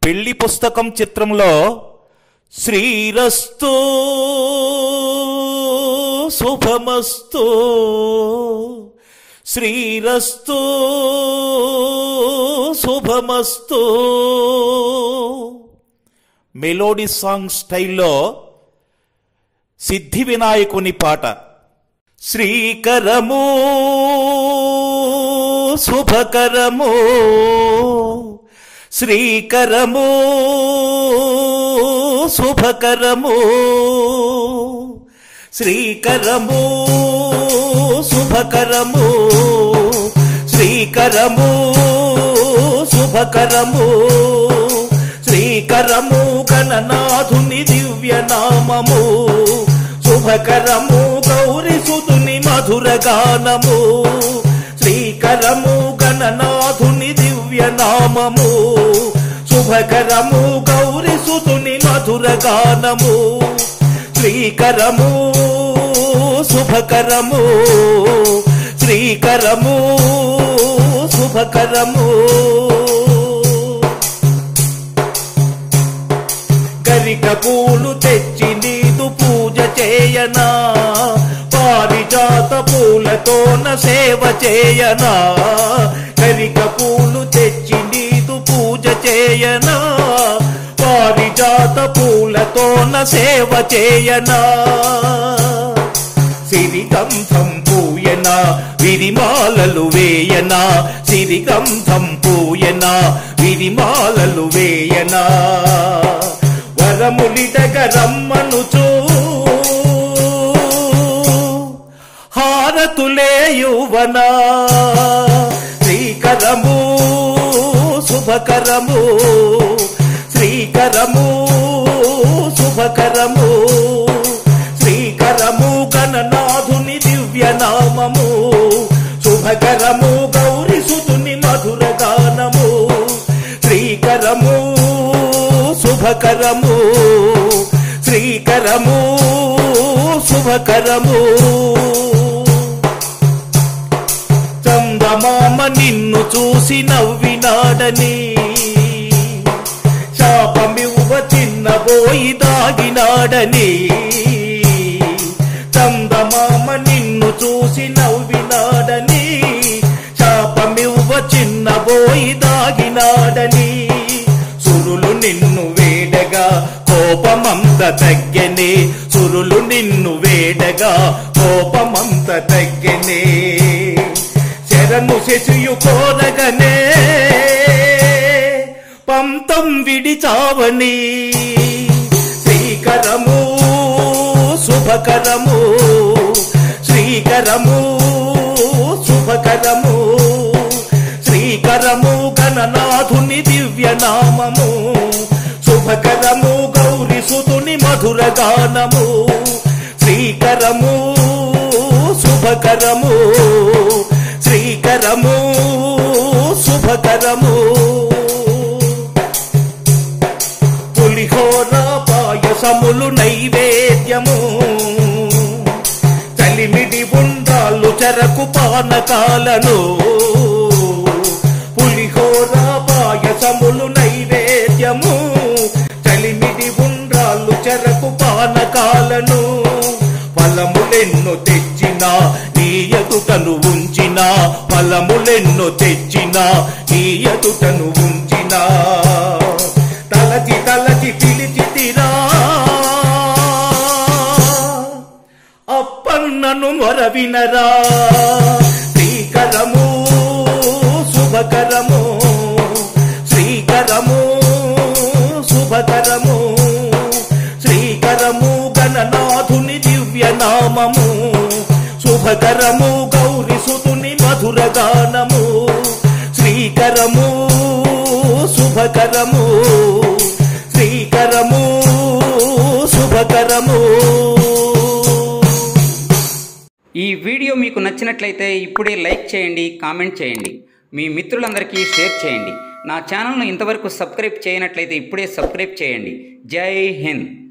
పెళ్లి పుస్తకం చిత్రంలో శ్రీరస్తు శుభమస్తు శ్రీరస్తు శుభమస్తు మెలోడీ సాంగ్ స్టైల్లో సిద్ధి వినాయకుని పాట శ్రీకరము శుభకరము శ్రీకరము శుభకరము శ్రీకరము శుభకరము శ్రీకరము శుభకరము శ్రీకరము గణనాథుని దివ్య నామము శుభకరము గౌరి సుతుని మధుర గానము శ్రీకరము గణనాథుని దివ్య నామము శుభకరము గౌరి సుతుని మధుర గానము శ్రీకరము శుభకరము శ్రీకరము శుభకరము గరిక పూలు తెచ్చి నీదు పూజ చేయనా పారిజాత పూలతోన సేవ చేయనా గరిక పూలు తెచ్చి నీదు పూజ చేయనా పారిజాత పూలతోన సేవ చేయనా సిరిగంధం పూయనా విరిమాలలు వేయనా సిరిగంధం పూయనా విరిమాలలు వేయనా వరములిటగరమ్మనుచూ హారతులే యువనా శ్రీకరము శుభకరము శ్రీకరము శుభకరము శ్రీకరము గణనాథుని దివ్య నామము శుభకరము గౌరి సుతుని మధుర గానము శ్రీకరము శుభకరము శ్రీకరము శుభకరము చందమామ నిన్ను చూసి నవ్వినాడని శాపమివ్వ చిన్నబోయి దాగినాడని చందమామ నిన్ను చూసి నవ్వినాడని శాపమివ్వ చిన్నబోయి దాగినాడని సురులు నిన్ను వేడగా కోపమంత తగ్గనే సురులు నిన్ను వేడగా కోపమంత తగ్గనే శరణు శశియు కోరగనే పంతం విడిచావని శ్రీకరము శుభకరము శ్రీకరము శుభకరము శ్రీకరము గణనాథుని దివ్య నామము శుభకరము గౌరి సుతుని మధుర గానము శ్రీకరము శుభకరము శ్రీకరము శుభకరము పులిహోర పాయసములు నైవేద్యము చలిమిడి ఉండాలు చెరకు పానకాలను పులిహోర పాయసములు నైవేద్యము చలిమిడి ఉండ్రాళ్ళు చెరకు పానకాలను ఫలములెన్నో తెచ్చినా నీ ఎదుటను ఉంచినా ఫలములెన్నో తెచ్చినా నీ ఎదుటను ఉంచినా తలచి తలచి పిలిచితిరా అప్పన్నను మొరవినరా శ్రీకరము శుభకరము శ్రీకరము శుభకరము శ్రీకరము గణనాథుని దివ్య నామము శుభకరము గౌరి సుతుని మధుర గానము శ్రీకరము శుభకరము శ్రీకరము శుభకరము ఈ వీడియో మీకు నచ్చినట్లయితే ఇప్పుడే లైక్ చేయండి కామెంట్ చేయండి మీ మిత్రులందరికీ షేర్ చేయండి నా ఛానల్ను ఇంతవరకు సబ్స్క్రైబ్ చేయనట్లయితే ఇప్పుడే సబ్స్క్రైబ్ చేయండి జై హింద్